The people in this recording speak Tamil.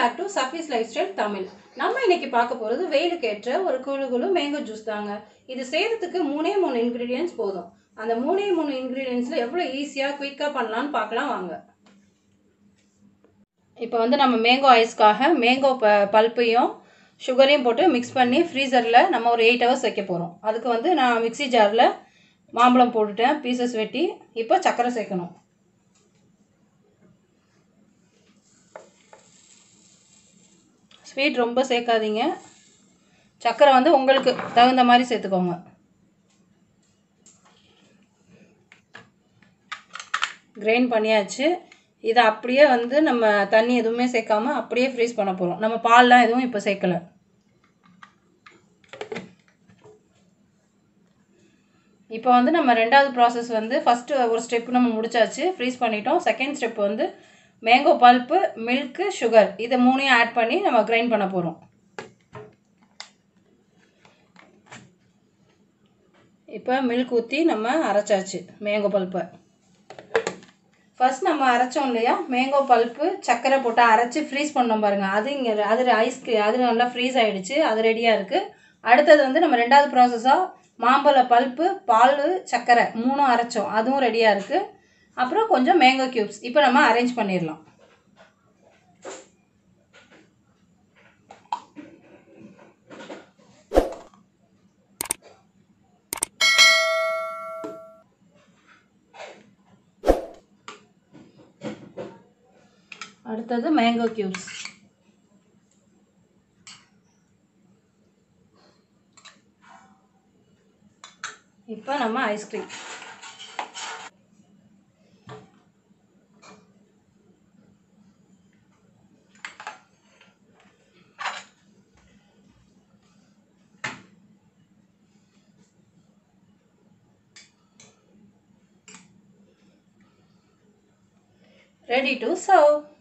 பேக் டு சஃபீஸ் லைஃப் ஸ்டைல் தமிழ் நம்ம இன்னைக்கு பார்க்க போகிறது வெயிலுக்கு ஏற்ற ஒரு குழு குழு மேங்கோ ஜூஸ் தாங்க இது செய்கிறதுக்கு மூணே மூணு இன்க்ரீடியன்ஸ் போதும் அந்த மூணே மூணு இன்க்ரீடியன்ஸில் எவ்வளோ ஈஸியாக குயிக்காக பண்ணலான்னு பார்க்கலாம் வாங்க இப்போ வந்து நம்ம மேங்கோ ஐஸ்க்காக மேங்கோ ப பல்ப்பையும் சுகரையும் போட்டு மிக்ஸ் பண்ணி ஃப்ரீசரில் நம்ம ஒரு எயிட் ஹவர்ஸ் வைக்க போகிறோம் அதுக்கு வந்து நான் மிக்ஸி ஜாரில் மாம்பழம் போட்டுட்டேன் பீசஸ் வெட்டி இப்போ சர்க்கரை சேர்க்கணும் ஸ்வீட் ரொம்ப சேர்க்காதீங்க சர்க்கரை வந்து உங்களுக்கு தகுந்த மாதிரி சேர்த்துக்கோங்க கிரைண்ட் பண்ணியாச்சு இதை அப்படியே வந்து நம்ம தண்ணி எதுவுமே சேர்க்காம அப்படியே ஃப்ரீஸ் பண்ண போகிறோம் நம்ம பால்லாம் எதுவும் இப்போ சேர்க்கல இப்போ வந்து நம்ம ரெண்டாவது ப்ராசஸ் வந்து ஃபஸ்ட்டு ஒரு ஸ்டெப் நம்ம முடிச்சாச்சு ஃப்ரீஸ் பண்ணிட்டோம் செகண்ட் ஸ்டெப் வந்து மேங்கோ பல்ப்பு மில்க்கு சுகர் இதை மூணையும் ஆட் பண்ணி நம்ம கிரைண்ட் பண்ண போகிறோம் இப்போ மில்க் ஊற்றி நம்ம அரைச்சாச்சு மேங்கோ பல்ப்பை ஃபர்ஸ்ட் நம்ம அரைச்சோம் இல்லையா மேங்கோ பல்ப்பு சர்க்கரை போட்டு அரைச்சி ஃப்ரீஸ் பண்ணோம் பாருங்கள் அது இங்கே அது ஐஸ்க்கு அது நல்லா ஃப்ரீஸ் ஆகிடுச்சு அது ரெடியாக இருக்குது அடுத்தது வந்து நம்ம ரெண்டாவது ப்ராசஸாக மாம்பழ பல்ப்பு பால் சர்க்கரை மூணும் அரைச்சோம் அதுவும் ரெடியாக இருக்குது அப்புறம் கொஞ்சம் மேங்கோ க்யூப்ஸ் இப்போ நம்ம அரேஞ்ச் பண்ணிடலாம் அடுத்தது மேங்கோ க்யூப்ஸ் இப்போ நம்ம ஐஸ்கிரீம் ready to serve